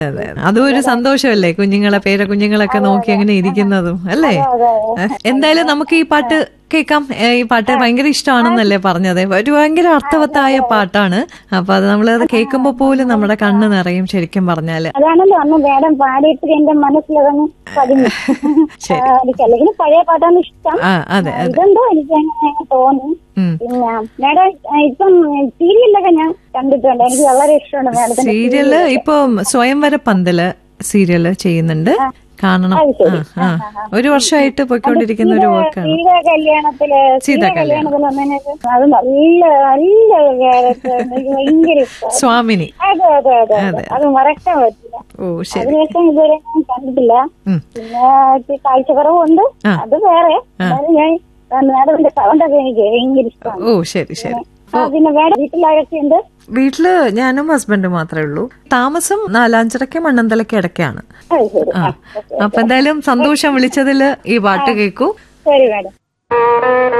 അതെ അതും ഒരു സന്തോഷമല്ലേ കുഞ്ഞുങ്ങളെ പേര കുഞ്ഞുങ്ങളൊക്കെ നോക്കി അങ്ങനെ ഇരിക്കുന്നതും അല്ലേ ഏഹ്, എന്തായാലും നമുക്ക് ഈ പാട്ട് കേൾക്കാം ഏഹ്, ഈ പാട്ട് ഭയങ്കര ഇഷ്ടമാണെന്നല്ലേ പറഞ്ഞത് ഒരു ഭയങ്കര അർത്ഥവത്തായ പാട്ടാണ് അപ്പൊ അത് നമ്മൾ അത് കേൾക്കുമ്പോ പോലും നമ്മുടെ കണ്ണ് നിറയും ശരിക്കും പറഞ്ഞാല് അതാണല്ലോ അന്ന് മേഡം പാടിയിട്ട് എന്റെ മനസ്സിലതങ്ങ് പതിഞ്ഞു ശരി. ആ, എനിക്ക് അല്ലെങ്കിൽ പഴയ പാട്ടാണ് ഇഷ്ടം ആ അതെ അതെ ഇതെന്തോ എനിക്ക് അങ്ങനെ തോന്നി ഉം. പിന്നെ മേഡം ആ, ഇപ്പം സീരിയലൊക്കെ ഞാൻ കണ്ടിട്ടുണ്ട് എനിക്ക് വളരെ ഇഷ്ടമാണ് മേഡത്തിന്റെ സീരിയല് ഇപ്പൊ സ്വയംവര പന്തല് സീരിയല് ചെയ്യുന്നുണ്ട് കാണണം അത് ശരി. ആ ആ ഒരു വർഷമായിട്ട് പോയിക്കൊണ്ടിരിക്കുന്ന ഒരു വർക്കാണ് സീത കല്യാണത്തില് സീത സീത കല്യാണത്തിൽ വന്നതിനൊക്കെ അത് നല്ല നല്ല character ആണ്. എനിക്ക് ഭയങ്കര ഇഷ്ടമാണ് സ്വാമിനി അതെ അതെ അതെ അതെ അത് മറക്കാൻ പറ്റില്ല ഓ ശരി അതിനുശേഷം ഇതുവരെ ഞാൻ കണ്ടിട്ടില്ല ഉം. പിന്നെ ഇച്ചിരി കാഴ്ചക്കുറവുണ്ട് ആ. അത് വേറെ എന്നാലും ഞാൻ മാഡത്തിന്റെ സൗണ്ടൊക്കെ എനിക്ക് ഭയങ്കര ഇഷ്ടമാണ് ഓ ശരി ശരി ആ, പിന്നെ മേഡം വീട്ടിലാരൊക്കെയുണ്ട് വീട്ടില് ഞാനും ഹസ്ബൻഡും മാത്രമേ ഉള്ളൂ താമസം നാലാഞ്ചിറയ്ക്ക് മണ്ണന്തലയ്ക്ക് ഇടയ്ക്കാണ് അത് ശരി ആ ആ, ഓക്കെ. അപ്പൊ എന്തായാലും സന്തോഷം വിളിച്ചതില് ഈ പാട്ട് കേൾക്കൂ ശരി മേഡം